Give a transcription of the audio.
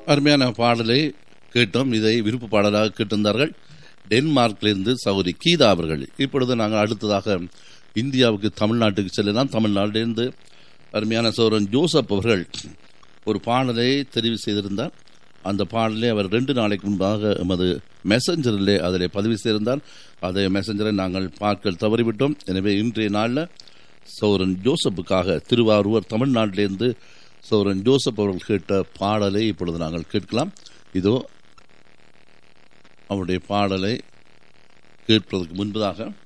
அருமையான பாடலை கேட்டோம் இதை விருப்ப பாடலாக கேட்டிருந்தார்கள் டென்மார்க்கிலிருந்து சௌரி கீதா அவர்கள் இப்பொழுது நாங்கள் அடுத்ததாக இந்தியாவுக்கு தமிழ்நாட்டுக்கு செல்லலாம் தமிழ்நாட்டிலிருந்து அருமையான சோரன் ஜோசப் அவர்கள் ஒரு பாடலை தெரிவு செய்திருந்தார் அந்த பாடலை அவர் ரெண்டு நாளைக்கு முன்பாக எமது மெசஞ்சரிலே அதில் பதிவு செய்திருந்தார் அதை மெசஞ்சரை நாங்கள் பார்க்க தவறிவிட்டோம் எனவே இன்றைய நாளில் சௌரன் ஜோசப்புக்காக திருவாரூர் தமிழ்நாட்டிலிருந்து சௌரன் ஜோசப் அவர்கள் கேட்ட பாடலை இப்பொழுது நாங்கள் கேட்கலாம் இதோ அவருடைய பாடலை கேட்பதற்கு முன்பதாக